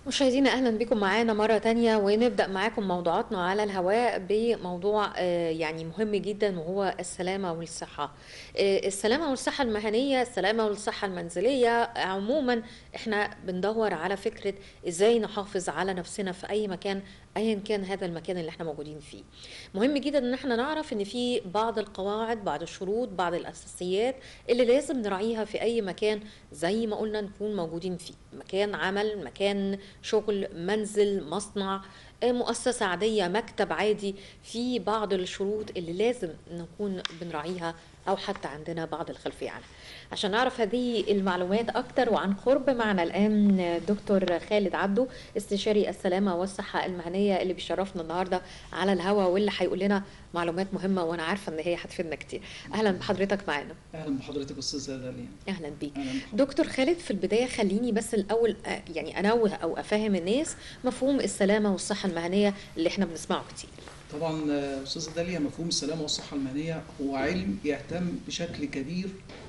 مشاهدينا اهلا بكم معانا مره تانية ونبدا معاكم موضوعاتنا على الهواء بموضوع آه، يعني مهم جدا وهو السلامه والصحه آه، السلامه والصحه المهنيه السلامه والصحه المنزليه عموما احنا بندور على فكره ازاي نحافظ على نفسنا في اي مكان ايا كان هذا المكان اللي احنا موجودين فيه مهم جدا ان احنا نعرف ان في بعض القواعد بعض الشروط بعض الاساسيات اللي لازم نراعيها في اي مكان زي ما قلنا نكون موجودين فيه مكان عمل مكان شغل منزل مصنع آه، مؤسسة عادية مكتب عادي في بعض الشروط اللي لازم نكون بنراعيها أو حتى عندنا بعض الخلفية عنها عشان نعرف هذه المعلومات أكتر وعن قرب معنا الآن دكتور خالد عبده استشاري السلامة والصحة المهنية اللي بيشرفنا النهاردة على الهوا واللي هيقول لنا معلومات مهمة وأنا عارفة إن هي هتفيدنا كتير أهلا بحضرتك معانا اهلا بحضرتك استاذ داليا أهلا بيك اهلا بحضرتك. دكتور خالد في البداية خليني بس الأول آه، يعني أنوه أو أفهم الناس مفهوم السلامة والصحة المهنية اللي احنا بنسمعه كتير طبعا آه، استاذ داليا مفهوم السلامه والصحه المهنيه هو علم يهتم بشكل كبير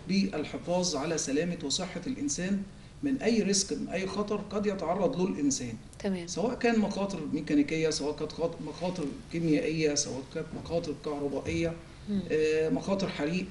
بالحفاظ على سلامه وصحه الانسان من اي ريسك من اي خطر قد يتعرض له الانسان تمام سواء كان مخاطر ميكانيكيه سواء كانت خاط- مخاطر كيميائيه سواء كانت مخاطر كهربائيه مم. آه، مخاطر حريق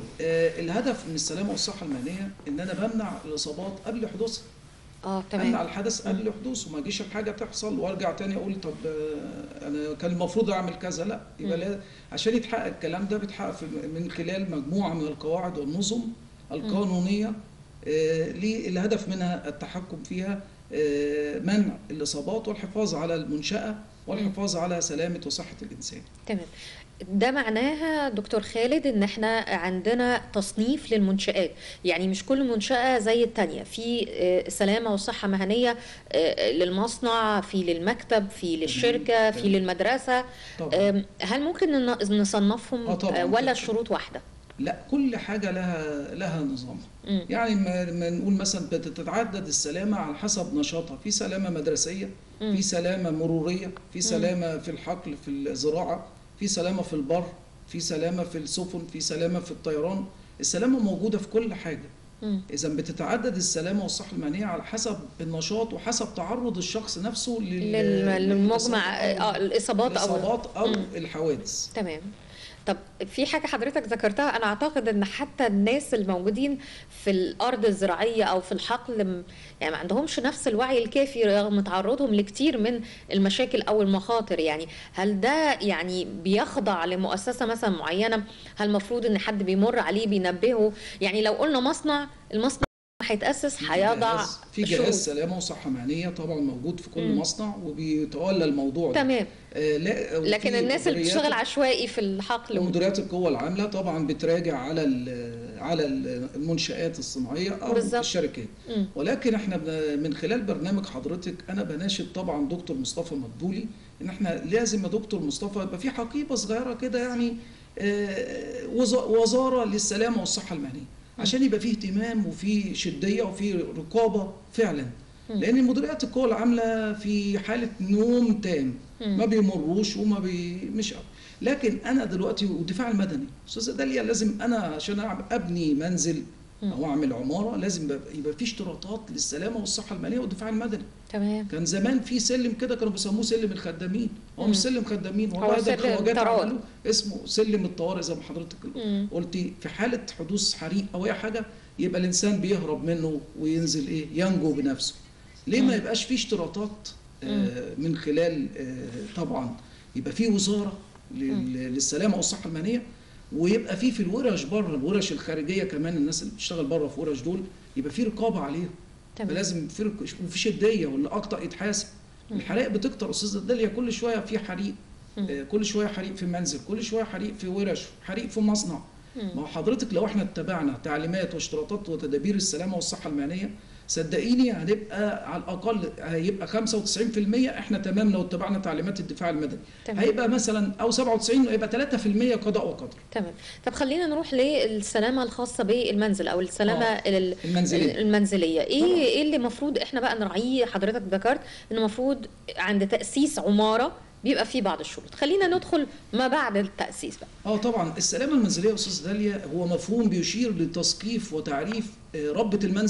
آه، الهدف من السلامه والصحه المهنيه ان انا بمنع الاصابات قبل حدوثها اه امنع تمام الحدث قبل حدوثه ما اجيش الحاجه تحصل وارجع تاني اقول طب آه، انا كان المفروض اعمل كذا لا يبقى مم. لا عشان يتحقق الكلام ده بيتحقق في- من خلال مجموعه من القواعد والنظم القانونيه آه، للهدف منها التحكم فيها آه، منع الاصابات والحفاظ على المنشاه والحفاظ على سلامه وصحه الانسان تمام ده معناها دكتور خالد ان احنا عندنا تصنيف للمنشآت يعني مش كل منشأة زي التانية في آه، سلامة وصحة مهنية آه، للمصنع في للمكتب في للشركة في تمام. للمدرسة طبعا آم، هل ممكن نن- نصنفهم آه طبعاً. آه، ولا الشروط واحدة؟ لا كل حاجه لها لها نظامها مم. يعني ما ما نقول مثلا بتتعدد السلامه على حسب نشاطها في سلامه مدرسيه مم. في سلامه مروريه في سلامه في الحقل في الزراعه في سلامه في البر في سلامه في السفن في سلامه في الطيران السلامه موجوده في كل حاجه مم. اذا بتتعدد السلامه والصحه المهنيه على حسب النشاط وحسب تعرض الشخص نفسه لل- لل- للمجمع للإصابات اه الاصابات او الإصابات او مم. الحوادث تمام طب في حاجة حضرتك ذكرتها أنا أعتقد إن حتى الناس الموجودين في الأرض الزراعية أو في الحقل م- يعني ما عندهمش نفس الوعي الكافي رغم تعرضهم لكتير من المشاكل أو المخاطر يعني هل ده يعني بيخضع لمؤسسة مثلا معينة هل المفروض إن حد بيمر عليه بينبهه يعني لو قلنا مصنع المصنع هيتأسس في هيضع جهاز- في شروط. جهاز سلامه وصحه مهنيه طبعا موجود في كل مم. مصنع وبيتولى الموضوع ده تمام آه، لا وفي لكن الناس اللي مديريات- بتشتغل عشوائي في الحقل و- ومديريات القوى العامله طبعا بتراجع على ال- على ال- المنشات الصناعيه او بالظبط. الشركات مم. ولكن احنا بن- من خلال برنامج حضرتك انا بناشد طبعا دكتور مصطفى مدبولي ان احنا لازم يا دكتور مصطفى يبقى في حقيبه صغيره كده يعني آه، وز- وزاره للسلامه والصحه المهنيه عشان يبقى فيه اهتمام وفي شديه وفي رقابه فعلا مم. لان مديريات القوى العامله في حاله نوم تام مم. ما بيمروش وما بي مش لكن انا دلوقتي والدفاع المدني استاذ داليا لازم انا عشان أعمل- ابني منزل مم. او اعمل عماره لازم يبقى- يبقى في اشتراطات للسلامه والصحه الماليه والدفاع المدني تمام كان زمان في سلم كده كانوا بيسموه سلم الخدامين هو مم. مش سلم خدامين هو والله ده سلم الخواجات طوارئ. عملوه اسمه سلم الطوارئ زي ما حضرتك مم. قلتي في حاله حدوث حريق او اي حاجه يبقى الانسان بيهرب منه وينزل ايه ينجو بنفسه ليه مم. ما يبقاش في اشتراطات آه، من خلال آه، طبعا يبقى في وزاره لل- للسلامه والصحه المهنيه ويبقى في في الورش بره الورش الخارجيه كمان الناس اللي بتشتغل بره في ورش دول يبقى في رقابه عليهم تمام فلازم في رق- وفي شديه واللي اقطع يتحاسب مم. الحرائق بتكتر استاذ داليا كل شويه في حريق مم. آه، كل شويه حريق في منزل كل شويه حريق في ورش حريق في مصنع مم. ما هو حضرتك لو احنا اتبعنا تعليمات واشتراطات وتدابير السلامه والصحه المهنيه صدقيني هنبقى على الاقل هيبقى 95% احنا تمام لو اتبعنا تعليمات الدفاع المدني تمام. هيبقى مثلا او 97 هيبقى 3% قضاء وقدر تمام طب خلينا نروح للسلامه الخاصه بالمنزل او السلامه آه، ال- المنزلية. المنزليه ايه طبعاً. ايه اللي المفروض احنا بقى نراعيه حضرتك ذكرت ان المفروض عند تاسيس عماره بيبقى فيه بعض الشروط خلينا ندخل ما بعد التاسيس بقى اه طبعا السلامه المنزليه يا استاذ داليا هو مفهوم بيشير لتثقيف وتعريف آه، ربة المنزل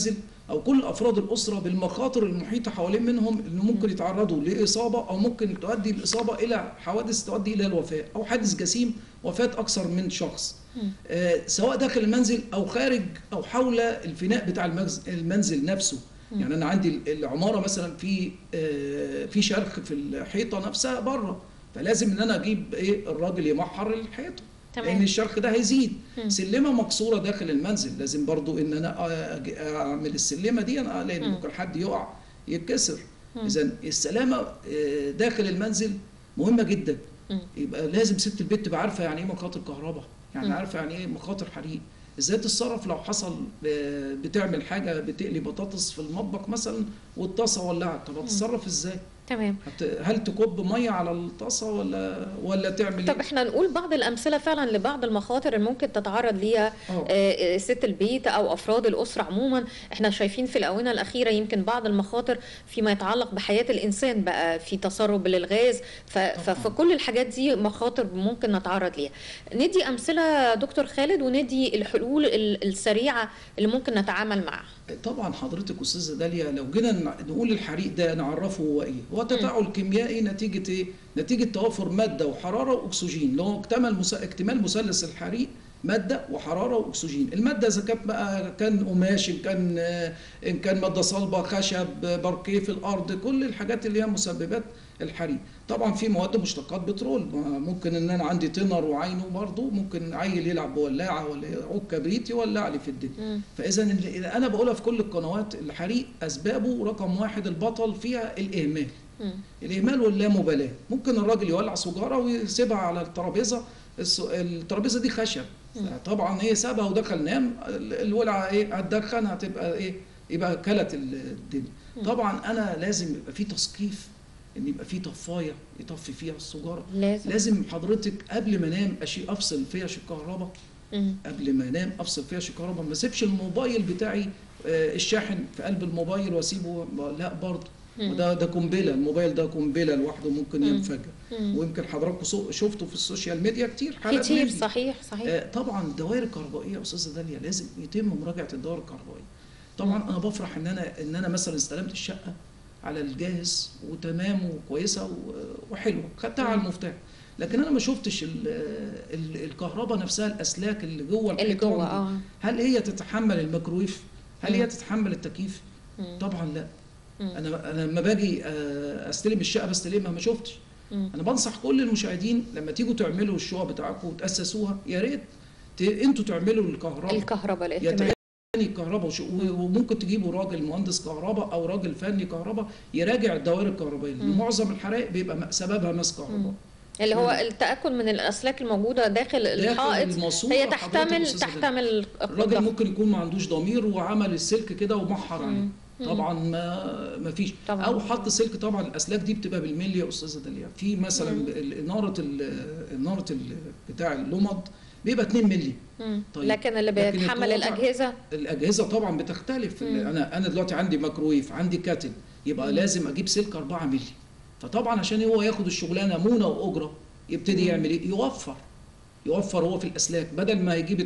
او كل افراد الاسره بالمخاطر المحيطه حوالين منهم انه ممكن يتعرضوا لاصابه او ممكن تؤدي الاصابه الى حوادث تؤدي الى الوفاه او حادث جسيم وفاه اكثر من شخص آه سواء داخل المنزل او خارج او حول الفناء بتاع المنزل, المنزل نفسه يعني انا عندي العماره مثلا في آه في شرخ في الحيطه نفسها بره فلازم ان انا اجيب ايه الراجل يمحر الحيطه تمام. لان الشرخ ده هيزيد مم. سلمه مكسوره داخل المنزل لازم برضو ان انا أج- اعمل السلمه دي أنا لان مم. ممكن حد يقع يتكسر مم. اذا السلامه آه، داخل المنزل مهمه جدا مم. يبقى لازم ست البيت تبقى عارفه يعني ايه مخاطر كهرباء يعني مم. عارفه يعني ايه مخاطر حريق ازاي تتصرف لو حصل آه، بتعمل حاجه بتقلي بطاطس في المطبخ مثلا والطاسه ولعت طب هتتصرف ازاي تمام هت- هل تكب ميه على الطاسه ولا ولا تعمل طب ايه احنا نقول بعض الامثله فعلا لبعض المخاطر اللي ممكن تتعرض ليها اه آه، ست البيت او افراد الاسره عموما احنا شايفين في الاونه الاخيره يمكن بعض المخاطر فيما يتعلق بحياه الانسان بقى في تسرب للغاز ف- ف- فكل الحاجات دي مخاطر ممكن نتعرض ليها ندي امثله دكتور خالد وندي الحلول ال- السريعه اللي ممكن نتعامل معها طبعا حضرتك استاذه داليا لو جينا ن- نقول الحريق ده نعرفه هو ايه هو تفاعل كيميائي نتيجه ايه نتيجه توافر ماده وحراره واكسجين اللي هو اكتمل مس... اكتمال مثلث الحريق ماده وحراره واكسجين الماده اذا كانت بقى كان قماش ان كان آه، ان كان ماده صلبه خشب باركيه في الارض كل الحاجات اللي هي مسببات الحريق طبعا في مواد مشتقات بترول ما ممكن ان انا عندي تنر وعينه برضه ممكن عيل يلعب بولاعه ولا عود كبريت يولع لي في الدنيا مم. فاذا اللي انا بقولها في كل القنوات الحريق اسبابه رقم واحد البطل فيها الاهمال مم. الاهمال واللامبالاه ممكن الراجل يولع سجاره ويسيبها على الترابيزه الس- الترابيزه دي خشب طبعا هي سابها ودخل نام ال- الولعه ايه هتدخن هتبقى ايه يبقى كلت ال- الدنيا طبعا انا لازم يبقى في تثقيف ان يبقى في طفايه يطفي فيها السجاره لازم لازم حضرتك قبل ما انام اشي افصل فيش الكهرباء مم. قبل ما انام افصل فيها الكهرباء ما اسيبش الموبايل بتاعي آه، الشاحن في قلب الموبايل واسيبه لا برضه مم. وده ده قنبله الموبايل ده قنبله لوحده ممكن مم. ينفجر مم. ويمكن حضراتكم سو- شفتوا في السوشيال ميديا كتير حالات كتير من دي. صحيح صحيح آه، طبعا الدوائر الكهربائيه يا استاذه داليا لازم يتم مراجعه الدوائر الكهربائيه طبعا انا بفرح ان انا ان انا مثلا استلمت الشقه على الجاهز وتمام وكويسه و- وحلوه خدتها على مم. المفتاح لكن انا ما شفتش ال- ال- الكهرباء نفسها الاسلاك اللي جوه اللي الحيطان جوه دي. اه هل هي تتحمل الميكرويف هل مم. هي تتحمل التكييف مم. طبعا لا مم. انا انا لما باجي آه، استلم الشقه بستلمها ما شفتش مم. انا بنصح كل المشاهدين لما تيجوا تعملوا الشقق بتاعكم وتاسسوها يا ريت ت- انتوا تعملوا الكهرباء الكهرباء يا الاهتمام تاني الكهرباء وش- و- وممكن تجيبوا راجل مهندس كهرباء او راجل فني كهرباء يراجع الدوائر الكهربائيه لان مم. معظم الحرائق بيبقى م- سببها ماس كهرباء مم. اللي هو مم. التاكد من الاسلاك الموجوده داخل الحائط داخل الماسوره هي حضرتك تحتمل أستاذة داليا. تحتمل الراجل الضغط. ممكن يكون ما عندوش ضمير وعمل السلك كده ومحر عليه مم. طبعا ما ما فيش طبعاً. او حط سلك طبعا الاسلاك دي بتبقى بالملي يا استاذه داليا في مثلا مم. ال- اناره ال- اناره ال- بتاع اللمض بيبقى 2 ملي مم. طيب. لكن اللي لكن بيتحمل القطع- الاجهزه الاجهزه طبعا بتختلف مم. انا انا دلوقتي عندي ميكرويف عندي كاتل يبقى مم. لازم اجيب سلك 4 ملي فطبعا عشان هو ياخد الشغلانه مونه واجره يبتدي مم. يعمل ايه يوفر يوفر هو في الاسلاك بدل ما يجيب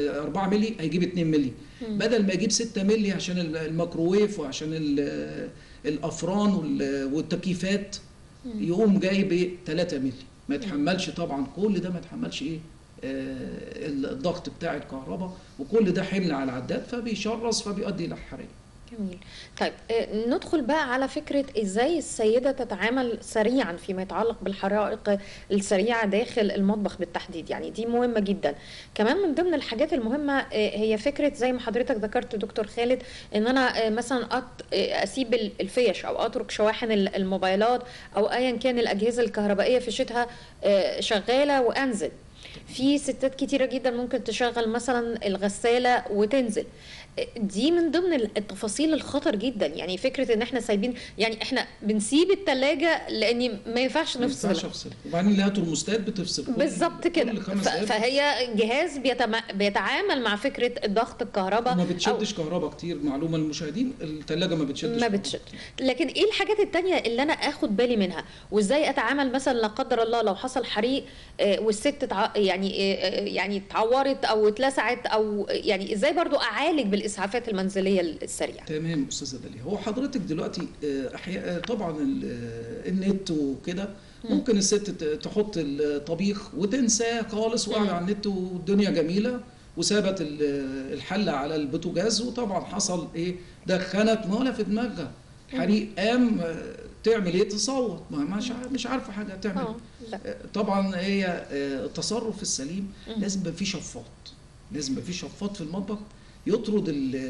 4 ملي هيجيب 2 ملي مم. بدل ما يجيب 6 ملي عشان ال- الميكروويف وعشان ال- الافران وال- والتكييفات مم. يقوم جايب ايه 3 ملي ما يتحملش طبعا كل ده ما يتحملش ايه آه، الضغط بتاع الكهرباء وكل ده حمل على العداد فبيشرس فبيؤدي الى حريق جميل طيب آه، ندخل بقى على فكرة ازاي السيدة تتعامل سريعا فيما يتعلق بالحرائق السريعة داخل المطبخ بالتحديد يعني دي مهمة جدا كمان من ضمن الحاجات المهمة آه، هي فكرة زي ما حضرتك ذكرت دكتور خالد ان انا آه، مثلا أط- آه، اسيب ال- الفيش او اترك شواحن ال- الموبايلات او ايا كان الاجهزة الكهربائية في شتها آه، شغالة وانزل في ستات كتيرة جدا ممكن تشغل مثلا الغسالة وتنزل دي من ضمن التفاصيل الخطر جدا يعني فكرة ان احنا سايبين يعني احنا بنسيب التلاجة لان ما ينفعش ما ينفعش نفصل افصل وبعدين لها ترموستات بتفصل كل- بالظبط كده كل خمس ف- دقايق فهي جهاز بيتم... بيتعامل مع فكرة ضغط الكهرباء ما أو- بتشدش كهرباء كتير معلومه للمشاهدين الثلاجه ما بتشدش ما كهرباء بتشد كتير. لكن ايه الحاجات التانية اللي انا اخد بالي منها وازاي اتعامل مثلا لا قدر الله لو حصل حريق آه، والست تع... يعني آه، آه، يعني اتعورت او اتلسعت او يعني ازاي برضو اعالج بالاستخدام الاسعافات المنزليه السريعه تمام استاذه داليا هو حضرتك دلوقتي آه، احيانا طبعا ال- آه، النت وكده ممكن الست ت- تحط الطبيخ وتنساه خالص وقاعده على النت والدنيا جميله وسابت ال- الحله على البوتاجاز وطبعا حصل ايه دخنت ما ولا في دماغها حريق قام آه، تعمل ايه تصوت ما مش عارف- مش عارفه حاجه تعمل اه لا آه، طبعا هي آه، التصرف السليم مم. لازم يبقى فيه شفاط لازم يبقى فيه شفاط في المطبخ يطرد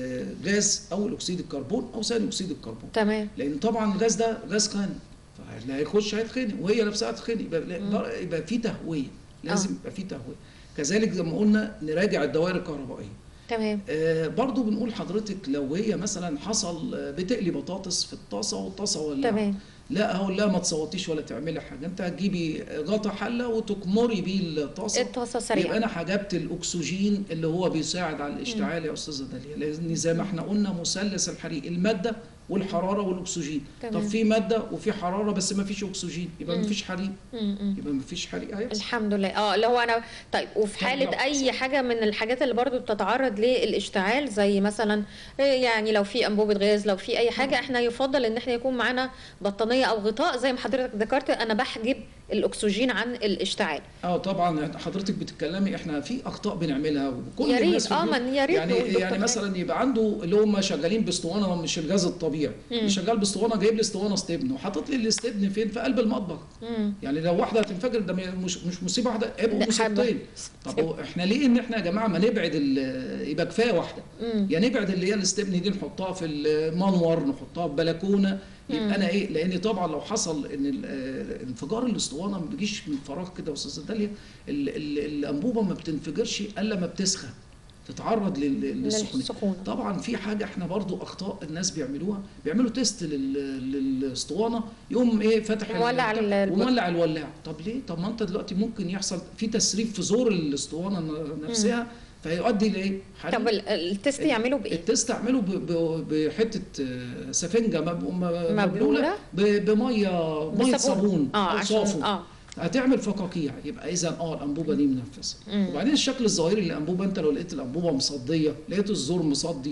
الغاز او الاكسيد الكربون او ثاني اكسيد الكربون تمام لان طبعا الغاز ده غاز خانق فاللي هيخش هيتخنق وهي نفسها هتتخنق يبقى, يبقى, يبقى في تهويه لازم آه. يبقى في تهويه كذلك زي ما قلنا نراجع الدوائر الكهربائيه تمام آه برضو بنقول حضرتك لو هي مثلا حصل آه، بتقلي بطاطس في الطاسه والطاسه ولا تمام لا هقول لها ما تصوتيش ولا تعملي حاجه انت هتجيبي غطا حله وتكمري بيه الطاسه الطاسه يبقى سريعه انا حجبت الاكسجين اللي هو بيساعد على الاشتعال يا استاذه داليا لان زي ما احنا قلنا مثلث الحريق الماده والحراره والاكسجين تمام. طب في ماده وفي حراره بس ما فيش اكسجين يبقى ما مم. فيش حريق م- م. يبقى ما فيش حريق هيحصل الحمد لله اه اللي هو انا طيب وفي طب حاله لا، اي صح. حاجه من الحاجات اللي برضو بتتعرض للاشتعال زي مثلا آه، يعني لو في انبوبه غاز لو في اي حاجه احنا يفضل ان احنا يكون معانا بطانيه او غطاء زي ما حضرتك ذكرت انا بحجب الاكسجين عن الاشتعال اه طبعا حضرتك بتتكلمي احنا في اخطاء بنعملها وكل يا ريت، الناس في آه، البيوت. من- يا ريت يعني نقول دكتور يعني خالد. مثلا يبقى عنده اللي هم شغالين باسطوانه مش الغاز الطبيعي اللي شغال باسطوانه جايب لي اسطوانه استبن وحاطط لي الاستبن فين في قلب المطبخ مم. يعني لو واحده هتنفجر ده مش مش مصيبه واحده يبقوا لا، مصيبتين حبة. طب هو احنا ليه ان احنا يا جماعه ما نبعد ال- يبقى كفايه واحده مم. يا نبعد اللي هي الاستبن دي نحطها في المنور نحطها في بلكونه يبقى انا ايه لان طبعا لو حصل ان ال- آه، انفجار الاسطوانه ما بيجيش من فراغ كده يا استاذه داليا ال- ال- الانبوبه ما بتنفجرش الا ما بتسخن تتعرض لل- للسخونيه للسخونه طبعا في حاجه احنا برضو اخطاء الناس بيعملوها بيعملوا تيست لل- للاسطوانه يقوم ايه فاتح مولع البتاع ال- ومولع الولاعه طب ليه طب ما انت دلوقتي ممكن يحصل في تسريب في زور الاسطوانه ن- نفسها فيؤدي لايه حريق. طب ال- التست يعملوا بايه؟ التست اعمله ب- ب- بحته آه، سفنجه مب- م- مبلولة؟ ب- بميه ميه صابون اه او عشان صافو اه هتعمل فقاقيع يبقى اذا اه الانبوبه دي منفسه مم. وبعدين الشكل الظاهري للانبوبه انت لو لقيت الانبوبه مصديه لقيت الزور مصدي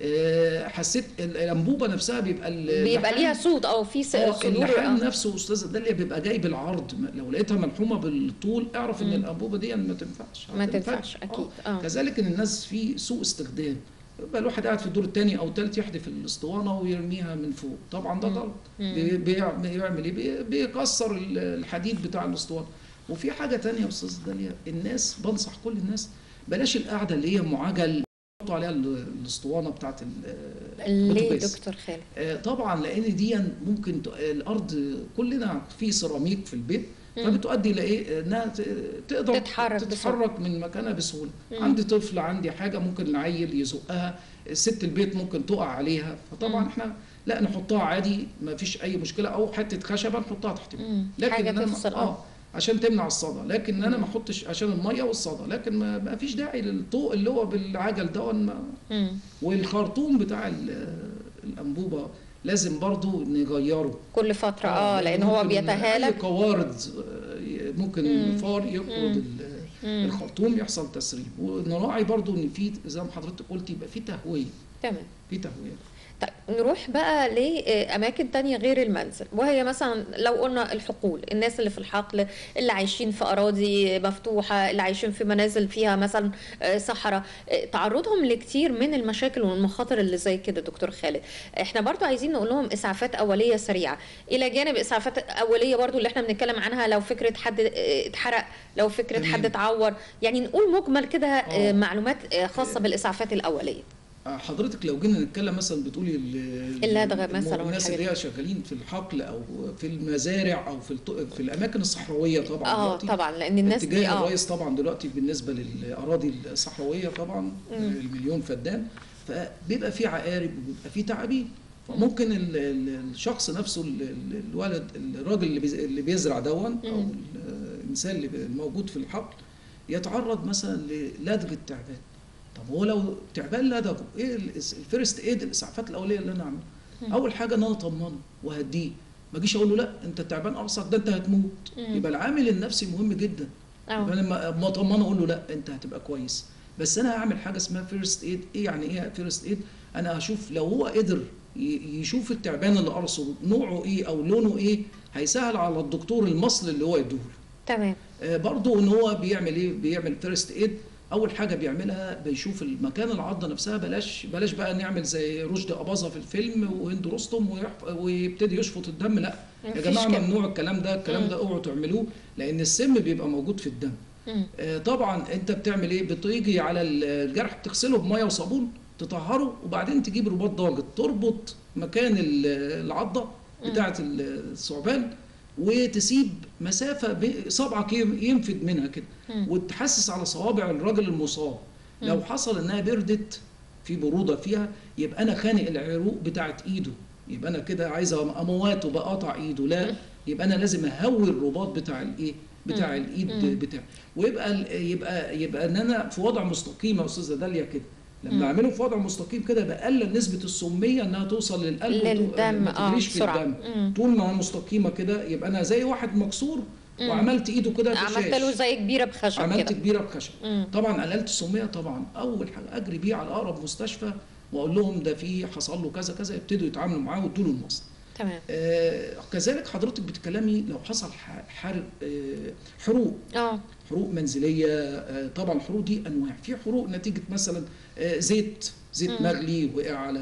آه، حسيت ال- الانبوبه نفسها بيبقى ال- بيبقى اللحام- ليها صوت او في س- آه، صدور اللحام آه. نفسه استاذه داليا بيبقى جاي بالعرض ما- لو لقيتها ملحومه بالطول اعرف ان مم. الانبوبه دي ما تنفعش ما هتنفجر. تنفعش اكيد اه كذلك ان الناس في سوء استخدام يبقى الواحد قاعد في الدور الثاني او الثالث يحدف الاسطوانه ويرميها من فوق طبعا ده مم. غلط مم. بي- بيعمل بيعمل ايه بي- بيكسر ال- الحديد بتاع الاسطوانه وفي حاجه تانية يا استاذ داليا الناس بنصح كل الناس بلاش القعده اللي هي معجل يحطوا عليها ال- الاسطوانه بتاعت ال- ليه البوتاجاز. دكتور خالد؟ آه، طبعا لان دي ممكن ت- الارض كلنا في سيراميك في البيت مم. فبتؤدي لايه انها ت- تقدر تتحرك تتحرك من مكانها بسهوله مم. عندي طفل عندي حاجه ممكن العيل يزقها ست البيت ممكن تقع عليها فطبعا مم. احنا لا نحطها عادي ما فيش اي مشكله او حته خشبه نحطها تحت مم. لكن حاجه أنا تفصل اه اه عشان تمنع الصدى لكن انا مم. ما احطش عشان الميه والصدى لكن ما, ما فيش داعي للطوق اللي هو بالعجل ده ما- مم. والخرطوم بتاع ال- الانبوبه لازم برضو نغيره كل فتره اه لان هو ممكن اي بيتهالك قوارض آه، ممكن مم. الفار يقرض مم. ال- مم. الخرطوم يحصل تسريب ونراعي برضو ان في زي ما حضرتك قلت يبقى في تهويه تمام في تهويه طيب نروح بقى لأماكن تانية غير المنزل وهي مثلا لو قلنا الحقول الناس اللي في الحقل اللي عايشين في أراضي مفتوحة اللي عايشين في منازل فيها مثلا آه، صحراء آه، تعرضهم لكتير من المشاكل والمخاطر اللي زي كده دكتور خالد احنا برضو عايزين نقول لهم إسعافات أولية سريعة إلى جانب إسعافات أولية برضو اللي احنا بنتكلم عنها لو فكرة حد آه، اتحرق لو فكرة تمام. حد اتعور يعني نقول مجمل كده آه، آه. معلومات آه، خاصة بالإسعافات الأولية آه، حضرتك لو جينا نتكلم مثلا بتقولي ال- اللدغة الم- مثلا الناس والحاجات اللي هي شغالين في الحقل او في المزارع او في الط- في الاماكن الصحراويه طبعا اه دلوقتي طبعا لان الناس دي اتجاه اه الرئيس طبعا دلوقتي بالنسبه للاراضي الصحراويه طبعا المليون فدان فبيبقى في عقارب وبيبقى في تعابين فممكن ال- ال- الشخص نفسه ال- ال- الولد الراجل اللي بيز- اللي بيزرع دون او مم. الانسان اللي موجود في الحقل يتعرض مثلا للدغ التعبان طب هو لو تعبان لدغه ايه الإس- الفيرست ايد الاسعافات الاوليه اللي انا اعملها مم. اول حاجه ان انا اطمنه واهديه ما اجيش اقول له لا انت تعبان قرصك ده انت هتموت مم. يبقى العامل النفسي مهم جدا اه يبقى لما ما اطمنه اقول له لا انت هتبقى كويس بس انا هعمل حاجه اسمها فيرست ايد ايه يعني ايه فيرست ايد انا هشوف لو هو قدر ي- يشوف التعبان اللي قرصه نوعه ايه او لونه ايه هيسهل على الدكتور المصل اللي هو يديهوله تمام آه، برضو ان هو بيعمل ايه بيعمل فيرست ايد اول حاجه بيعملها بيشوف المكان العضه نفسها بلاش بلاش بقى نعمل زي رشدي اباظه في الفيلم وهند رستم ويح- ويبتدي يشفط الدم لا يا مفيش جماعه كده. ممنوع الكلام ده الكلام مم. ده اوعوا تعملوه لان السم بيبقى موجود في الدم مم. آه، طبعا انت بتعمل ايه بتيجي على الجرح بتغسله بميه وصابون تطهره وبعدين تجيب رباط ضاغط تربط مكان ال- العضه بتاعه الثعبان وتسيب مسافه ب- صبعك يم- ينفد منها كده مم. وتحسس على صوابع الراجل المصاب لو مم. حصل انها بردت في بروده فيها يبقى انا خانق العروق بتاعه ايده يبقى انا كده عايز امواته بقطع ايده لا يبقى انا لازم اهوي الرباط بتاع الايه بتاع مم. الايد مم. بتاعه ويبقى ال- يبقى يبقى ان انا في وضع مستقيم يا استاذه داليا كده مم. لما اعمله في وضع مستقيم كده بقلل نسبه السميه انها توصل للقلب وت- للدم ما اه تجريش في بسرعه الدم مم. طول ما هي مستقيمه كده يبقى انا زي واحد مكسور مم. وعملت ايده كده عملت له بشاش زي كبيره بخشب عملت كده كبيره بخشب مم. طبعا قللت السميه طبعا اول حاجه اجري بيه على اقرب مستشفى واقول لهم ده في حصل له كذا كذا يبتدوا يتعاملوا معاه ويدوا له المصل تمام آه كذلك حضرتك بتتكلمي لو حصل ح- حرق آه حروق اه حروق منزليه آه طبعا الحروق دي انواع في حروق نتيجه مثلا آه زيت زيت مم. مغلي وقع على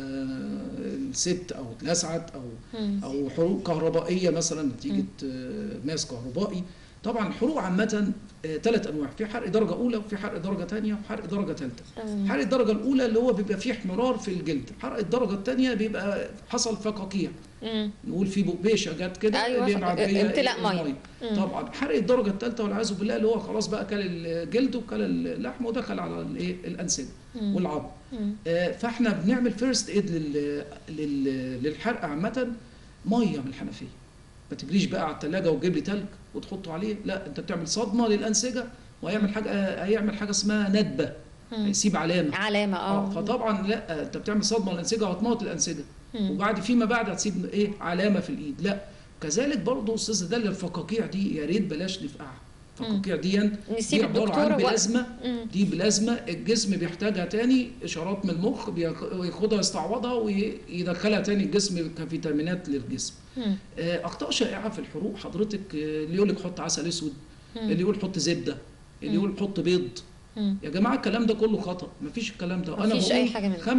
الست او اتلسعت او مم. او حروق كهربائيه مثلا نتيجه آه، ماس كهربائي طبعا حروق عامه ثلاث انواع في حرق درجه اولى وفي حرق درجه ثانيه وحرق درجه ثالثه مم. حرق الدرجه الاولى اللي هو بيبقى فيه احمرار في الجلد حرق الدرجه الثانيه بيبقى حصل فقاقيع مم. نقول في بقبيشه جت كده أيوة، اللي فق- يبعت بيها امتلاء إيه؟ مية. مم. طبعا حرق الدرجه الثالثه والعياذ بالله اللي هو خلاص بقى كل الجلد وكل اللحم ودخل على الايه الانسجه مم. والعظم مم. آه، فاحنا بنعمل فيرست ايد لل... لل... للحرق عامه ميه من الحنفيه ما تجريش بقى على الثلاجه وتجيب لي تلج وتحطه عليه لا انت بتعمل صدمه للانسجه وهيعمل حاجه آه، هيعمل حاجه اسمها ندبه مم. هيسيب علامه علامه اه اه فطبعا لا انت بتعمل صدمه للانسجه وهتموت الانسجه مم. وبعد فيما بعد هتسيب ايه علامه في الايد لا كذلك برضه استاذ داليا الفقاقيع دي يا ريت بلاش نفقعها الفقاقيع دي نسيب دي عباره الدكتور عن وقت بلازما مم. دي بلازما الجسم بيحتاجها تاني اشارات من المخ بياخ- وياخدها يستعوضها ويدخلها تاني الجسم كفيتامينات للجسم مم. آه، اخطاء شائعه في الحروق حضرتك آه، اللي يقول لك حط عسل اسود مم. اللي يقول حط زبده اللي يقول حط بيض مم. يا جماعه الكلام ده كله خطا مفيش الكلام ده مفيش أي حاجة منه.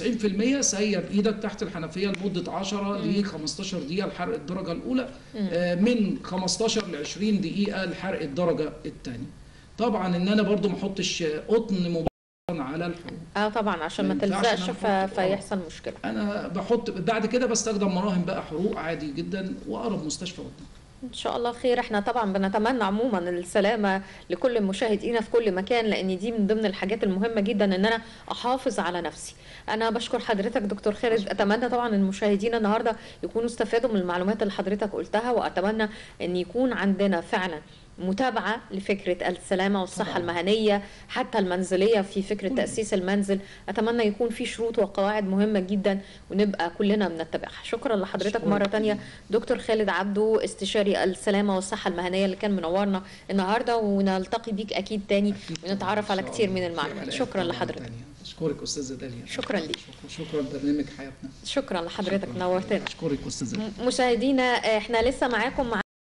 95% سيب ايدك تحت الحنفيه لمده 10 ل 15 دقيقه لحرق الدرجه الاولى مم. آه، من 15 ل 20 دقيقه لحرق الدرجه الثانيه طبعا ان انا برضو ما احطش قطن مباشره على الحروق اه طبعا عشان ما ما ينفعش تلزقش إن ف... أنا أحط- آه. فيحصل مشكله انا بحط بعد كده بستخدم مراهم بقى حروق عادي جدا واقرب مستشفى قدام ان شاء الله خير احنا طبعا بنتمنى عموما السلامه لكل مشاهدينا في كل مكان لان دي من ضمن الحاجات المهمه جدا ان انا احافظ على نفسي انا بشكر حضرتك دكتور خالد اتمنى طبعا المشاهدين النهارده يكونوا استفادوا من المعلومات اللي حضرتك قلتها واتمنى ان يكون عندنا فعلا متابعة لفكرة السلامة والصحة طبعاً. المهنية حتى المنزلية في فكرة كله. تأسيس المنزل أتمنى يكون في شروط وقواعد مهمة جدا ونبقى كلنا بنتبعها شكرا لحضرتك شكراً مرة جزيلاً. تانية دكتور خالد عبده استشاري السلامة والصحة المهنية اللي كان منورنا النهاردة ونلتقي بيك أكيد تاني أكيد طبعاً، ونتعرف إن على شاء كتير الله. من في المعلومات حلقات شكرا طبعاً لحضرتك تانية. اشكرك استاذه داليا شكراً ليك. شكرا شكرا لبرنامج حياتنا شكرا لحضرتك شكراً. نورتنا اشكرك استاذه م- مشاهدينا احنا لسه معاكم مع